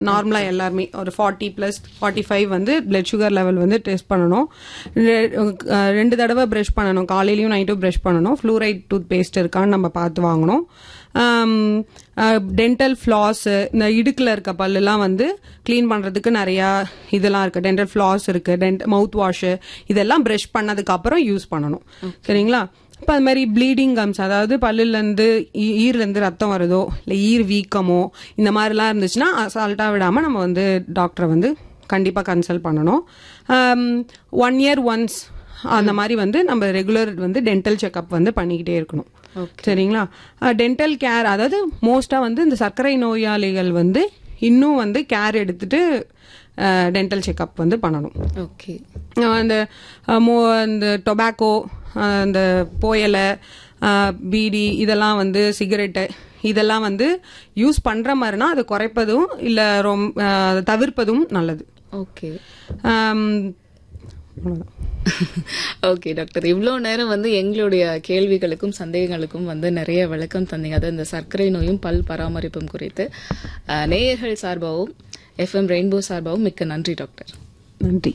நார்மலா எல்லாருமே ஒரு ஃபார்ட்டி பிளஸ் ஃபார்ட்டி ஃபைவ் வந்து பிளட் சுகர் லெவல் வந்து டெஸ்ட் பண்ணணும் ரெ- அஹ் ரெண்டு தடவை ப்ரஷ் பண்ணணும் காலையிலயும் நைட்டும் ப்ரஷ் பண்ணணும் ஃப்ளூரைட் டூத் பேஸ்ட் இருக்கான்னு நம்ம பார்த்து வாங்கணும் டென்டல் ஃப்ளாஸ் இந்த இடுக்கில் இருக்க பல்லெல்லாம் வந்து க்ளீன் பண்ணுறதுக்கு நிறையா இதெல்லாம் இருக்குது டென்டல் ஃப்ளாஸ் இருக்குது டென்ட் மவுத் வாஷு இதெல்லாம் ப்ரஷ் பண்ணதுக்கு அப்புறம் யூஸ் பண்ணணும் சரிங்களா இப்போ அது மாதிரி ப்ளீடிங் கம்ஸ் அதாவது பல்லுலேருந்து ஈர்லேருந்து ரத்தம் வருதோ இல்லை ஈர் வீக்கமோ இந்த மாதிரிலாம் இருந்துச்சுன்னா அசால்ட்டாக விடாமல் நம்ம வந்து டாக்டரை வந்து கண்டிப்பாக கன்சல்ட் பண்ணணும் ஒன் இயர் ஒன்ஸ் அந்த மாதிரி வந்து நம்ம ரெகுலர் வந்து டென்டல் செக்அப் வந்து பண்ணிக்கிட்டே இருக்கணும் சரிங்களா டென்டல் கேர் அதாவது மோஸ்ட்டாக வந்து இந்த சர்க்கரை நோயாளிகள் வந்து இன்னும் வந்து கேர் எடுத்துட்டு டென்டல் செக்அப் வந்து பண்ணணும் ஓகே அஹ் அந்த அஹ் மோ இந்த டொபாக்கோ அந்த புயலை அஹ் பீடி இதெல்லாம் வந்து சிகரெட்டு இதெல்லாம் வந்து யூஸ் பண்ற மாதிரினா அது குறைப்பதும் இல்லை ரொம்ப அஹ் தவிர்ப்பதும் நல்லது ஓகே அம், அவ்வளவுதான். ஓகே டாக்டர் இவ்வளோ நேரம் வந்து எங்களுடைய கேள்விகளுக்கும் சந்தேகங்களுக்கும் வந்து நிறைய விளக்கம் தந்தீங்க அதாவது இந்த சர்க்கரை நோயும் பல் பராமரிப்பும் குறித்து அஹ், நேயர்கள் சார்பாகவும் எஃப்எம் ரெயின்போ சார்பாகவும் மிக்க நன்றி டாக்டர் நன்றி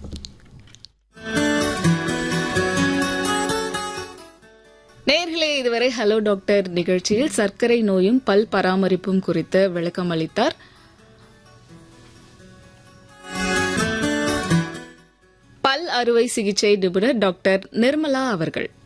நேயர்களே இதுவரை ஹலோ டாக்டர் நிகழ்ச்சியில் சர்க்கரை நோயும் பல் பராமரிப்பும் குறித்து விளக்கம் அளித்தார் பல் அறுவை சிகிச்சை நிபுணர் டாக்டர் நிர்மலா அவர்கள்